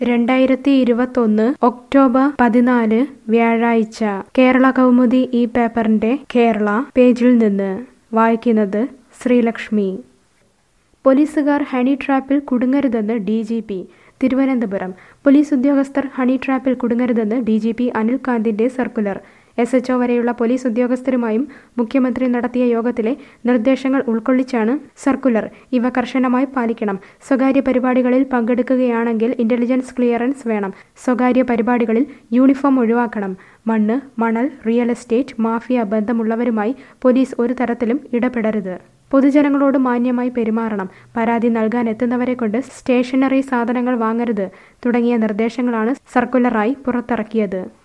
രണ്ടായിരത്തി ഇരുപത്തൊന്ന് ഒക്ടോബർ പതിനാല് വ്യാഴാഴ്ച കേരള കൗമുദി ഈ പേപ്പറിന്റെ കേരള പേജിൽ നിന്ന് വായിക്കുന്നത് ശ്രീലക്ഷ്മി പോലീസുകാർ ഹണി ട്രാപ്പിൽ കുടുങ്ങരുതെന്ന് D G P Thiruvananthapuram police ഉദ്യോഗസ്ഥർ ഹണി ട്രാപ്പിൽ കുടുങ്ങരുതെന്ന് ഡി ജി പി അനിൽ കാന്തിന്റെ സർക്കുലർ എസ് എച്ച്ഒ വരെയുള്ള പോലീസ് ഉദ്യോഗസ്ഥരുമായും മുഖ്യമന്ത്രി നടത്തിയ യോഗത്തിലെ നിർദ്ദേശങ്ങൾ ഉൾക്കൊള്ളിച്ചാണ് സർക്കുലർ ഇവ കർശനമായി പാലിക്കണം സ്വകാര്യ പരിപാടികളിൽ പങ്കെടുക്കുകയാണെങ്കിൽ ഇന്റലിജൻസ് ക്ലിയറൻസ് വേണം സ്വകാര്യ പരിപാടികളിൽ യൂണിഫോം ഒഴിവാക്കണം മണ്ണ് മണൽ റിയൽ എസ്റ്റേറ്റ് മാഫിയ ബന്ധമുള്ളവരുമായി പോലീസ് ഒരു തരത്തിലും ഇടപെടരുത് പൊതുജനങ്ങളോട് മാന്യമായി പെരുമാറണം പരാതി നൽകാൻ എത്തുന്നവരെ കൊണ്ട് സ്റ്റേഷനറി സാധനങ്ങൾ വാങ്ങരുത് തുടങ്ങിയ നിർദ്ദേശങ്ങളാണ് സർക്കുലറായി പുറത്തിറക്കിയത്